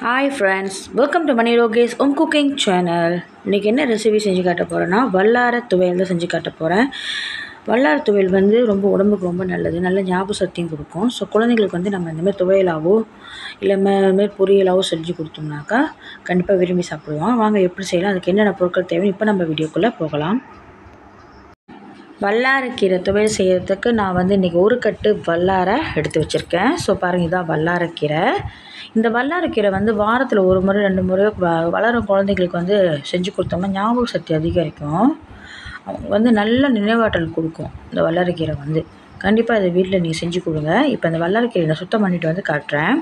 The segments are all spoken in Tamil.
hi friends welcome to Mani Lokesh um cooking channel இன்றைக்கி என்ன ரெசிபி செஞ்சு காட்ட போகிறேன்னா வல்லார துவையல் தான் செஞ்சு காட்ட போகிறேன் வல்லார துவையல் வந்து ரொம்ப உடம்புக்கு ரொம்ப நல்லது நல்ல ஞாபக சக்தியும் கொடுக்கும் ஸோ குழந்தைங்களுக்கு வந்து நம்ம இந்தமாதிரி துவையலாவோ இல்லை இதுமாதிரி பொரியலாவோ செஞ்சு கொடுத்தோம்னாக்கா கண்டிப்பாக விரும்பி சாப்பிடுவோம் வாங்க எப்படி செய்யலாம் அதுக்கு என்னென்ன பொருட்கள் தேவை இப்போ நம்ம வீடியோக்குள்ளே போகலாம் வல்லாரக்கீரை துவையல் செய்கிறதுக்கு நான் வந்து இன்றைக்கி ஒரு கட்டு வல்லாரை எடுத்து வச்சுருக்கேன் ஸோ பாருங்கள் இதான் வல்லாரக்கீரை இந்த வல்லாரக்கீரை வந்து வாரத்தில் ஒரு முறை ரெண்டு முறை வ வளரும் குழந்தைங்களுக்கு வந்து செஞ்சு கொடுத்தோம்னா ஞாபக சக்தி அதிகரிக்கும் அவங்க வந்து நல்ல நினைவாற்றல் கொடுக்கும் இந்த வல்லாரக்கீரை வந்து கண்டிப்பாக இதை வீட்டில் நீங்கள் செஞ்சு கொடுங்க இப்போ இந்த வல்லாரக்கீரை நான் சுத்தம் பண்ணிவிட்டு வந்து காட்டுறேன்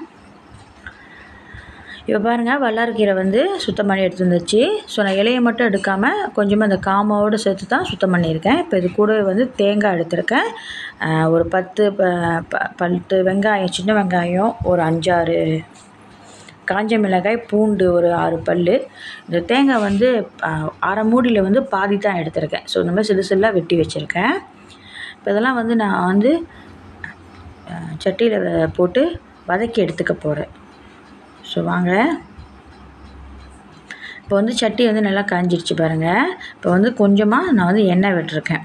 இப்போ பாருங்கள் வல்லாரக்கீரை வந்து சுத்தம் பண்ணி எடுத்து வந்துச்சு ஸோ நான் இலையை மட்டும் எடுக்காமல் கொஞ்சமாக அந்த காமாவோடு சேர்த்து தான் சுத்தம் பண்ணியிருக்கேன் இப்போ இது கூட வந்து தேங்காய் எடுத்திருக்கேன் ஒரு பத்து ப பத்து வெங்காயம் சின்ன வெங்காயம் ஒரு அஞ்சாறு காஞ்ச மிளகாய் பூண்டு ஒரு ஆறு பல் இந்த தேங்காய் வந்து அரை மூடியில் வந்து பாதி தான் எடுத்திருக்கேன் ஸோ இந்த மாதிரி சிறு சில்லாக வெட்டி வச்சுருக்கேன் இப்போ இதெல்லாம் வந்து நான் வந்து சட்டியில் போட்டு வதக்கி எடுத்துக்க போகிறேன் ஸோ வாங்க இப்போ வந்து சட்டி வந்து நல்லா காஞ்சிடுச்சு பாருங்கள் இப்போ வந்து கொஞ்சமாக நான் வந்து எண்ணெய் விட்டுருக்கேன்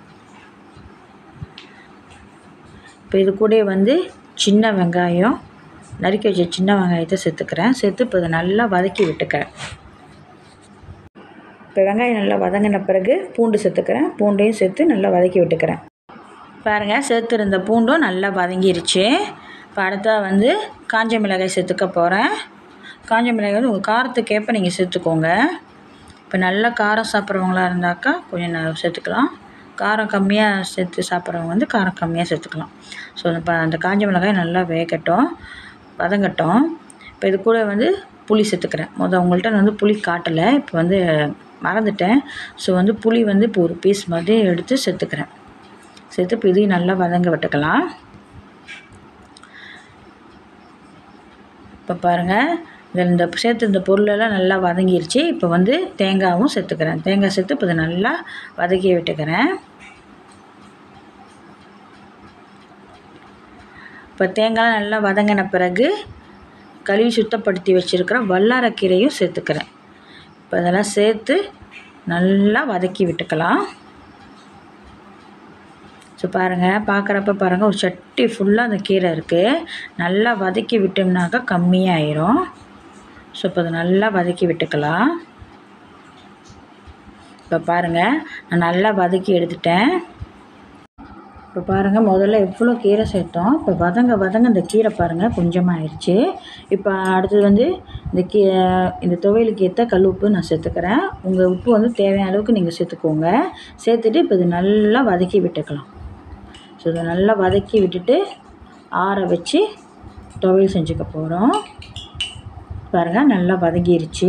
இப்போ இது கூட வந்து சின்ன வெங்காயம் நறுக்கி வச்ச சின்ன வெங்காயத்தை சேர்த்துக்கிறேன் சேர்த்து இப்போ இதை நல்லா வதக்கி விட்டுக்கிறேன் இப்போ வெங்காயம் நல்லா வதங்கின பிறகு பூண்டு சேர்த்துக்கிறேன் பூண்டையும் சேர்த்து நல்லா வதக்கி விட்டுக்கிறேன் பாருங்கள் சேர்த்துருந்த பூண்டும் நல்லா வதங்கிருச்சு இப்போ அடுத்தா வந்து காஞ்ச மிளகாய் சேர்த்துக்க போகிறேன் காஞ்ச மிளகாய் வந்து உங்கள் காரத்துக்கேற்ப நீங்கள் சேர்த்துக்கோங்க இப்போ நல்லா காரம் சாப்பிட்றவங்களா இருந்தாக்கா கொஞ்சம் நான் சேர்த்துக்கலாம் காரம் கம்மியாக சேர்த்து சாப்பிட்றவங்க வந்து காரம் கம்மியாக சேர்த்துக்கலாம் ஸோ இப்போ அந்த காஞ்ச மிளகாய் நல்லா வேகட்டும் வதங்கட்டும் இப்போ இது கூட வந்து புளி சேர்த்துக்கிறேன் மொதல் உங்கள்கிட்ட நான் வந்து புளி காட்டலை இப்போ வந்து மறந்துட்டேன் ஸோ வந்து புளி வந்து இப்போ ஒரு பீஸ் மாதிரி எடுத்து சேர்த்துக்கிறேன் சேர்த்து இப்போ இதையும் நல்லா வதங்க விட்டுக்கலாம் இப்போ பாருங்கள் இதில் இந்த சேர்த்து இந்த பொருளெல்லாம் நல்லா வதங்கிருச்சு இப்போ வந்து தேங்காயும் சேர்த்துக்கிறேன் தேங்காய் சேர்த்து இப்போ இதை நல்லா வதக்கி விட்டுக்கிறேன் இப்போ தேங்காய் நல்லா வதங்கின பிறகு கழுவி சுத்தப்படுத்தி வச்சுருக்கிற வல்லாரக்கீரையும் சேர்த்துக்கிறேன் இப்போ இதெல்லாம் சேர்த்து நல்லா வதக்கி விட்டுக்கலாம் ஸோ பாருங்கள் பார்க்குறப்ப பாருங்கள் ஒரு சட்டி ஃபுல்லாக அந்த கீரை இருக்குது நல்லா வதக்கி விட்டோம்னாக்கா கம்மியாயிரும் ஸோ இப்போ அதை நல்லா வதக்கி விட்டுக்கலாம் இப்போ பாருங்கள் நான் நல்லா வதக்கி எடுத்துட்டேன் இப்போ பாருங்கள் முதல்ல எவ்வளோ கீரை சேர்த்தோம் இப்போ வதங்க வதங்க இந்த கீரை பாருங்கள் கொஞ்சமாக ஆயிடுச்சு இப்போ அடுத்தது வந்து இந்த கீ இந்த துவையலுக்கு ஏற்ற கல் உப்பு நான் சேர்த்துக்கிறேன் உங்கள் உப்பு வந்து தேவையான அளவுக்கு நீங்கள் சேர்த்துக்கோங்க சேர்த்துட்டு இப்போ இது நல்லா வதக்கி விட்டுக்கலாம் ஸோ இதை நல்லா வதக்கி விட்டுட்டு ஆற வச்சு துவையல் செஞ்சுக்க போகிறோம் பாருங்கள் நல்லா வதங்கிருச்சு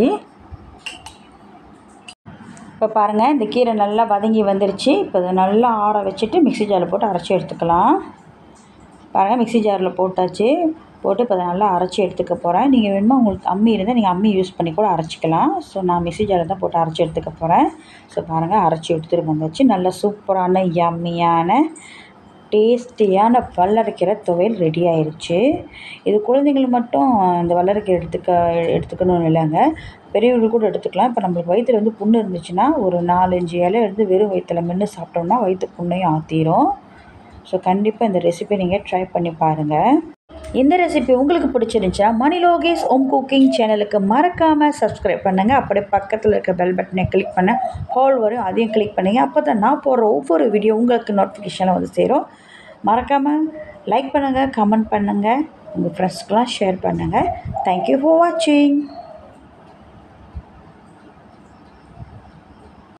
இப்போ பாருங்கள் இந்த கீரை நல்லா வதங்கி வந்துருச்சு இப்போ இதை நல்லா ஆற வச்சுட்டு மிக்சி ஜாரில் போட்டு அரைச்சி எடுத்துக்கலாம் பாருங்கள் மிக்சி ஜாரில் போட்டாச்சு போட்டு இப்போ அதை நல்லா அரைச்சி எடுத்துக்க போகிறேன் நீங்கள் வேணுமா உங்களுக்கு அம்மி இருந்தால் நீங்கள் அம்மி யூஸ் பண்ணி கூட அரைச்சிக்கலாம் ஸோ நான் மிக்சி ஜாரில் தான் போட்டு அரைச்சி எடுத்துக்க போகிறேன் ஸோ பாருங்கள் அரைச்சி எடுத்துகிட்டு வந்தாச்சு நல்ல சூப்பரான யம்மியான டேஸ்டியான வல்லரைக்கீரை துவையல் ரெடி ஆயிடுச்சு இது குழந்தைகள் மட்டும் இந்த வல்லரைக்கீரை எடுத்துக்க எடுத்துக்கணும்னு இல்லைங்க பெரியவர்கள் கூட எடுத்துக்கலாம் இப்போ நம்மளுக்கு வயிற்றில் வந்து புண்ணு இருந்துச்சுன்னா ஒரு நாலஞ்சு இலை எடுத்து வெறும் வயிற்றில் மென்று சாப்பிட்டோம்னா வயிற்று புண்ணையும் ஆற்றிடும் ஸோ கண்டிப்பாக இந்த ரெசிபி நீங்கள் ட்ரை பண்ணி பாருங்கள் இந்த ரெசிபி உங்களுக்கு பிடிச்சிருந்துச்சா மணி லோகேஷ் ஹோம் குக்கிங் சேனலுக்கு மறக்காமல் சப்ஸ்கிரைப் பண்ணுங்கள் அப்படியே பக்கத்தில் இருக்க பெல் பட்டனை கிளிக் பண்ண ஹால் வரும் அதையும் கிளிக் பண்ணுங்கள் அப்போ தான் நான் போடுற ஒவ்வொரு வீடியோ உங்களுக்கு நோட்டிஃபிகேஷனில் வந்து சேரும் மறக்காமல் லைக் பண்ணுங்கள் கமெண்ட் பண்ணுங்கள் உங்கள் ஃப்ரெண்ட்ஸ்க்கெலாம் ஷேர் பண்ணுங்கள் தேங்க்யூ ஃபார் வாட்சிங்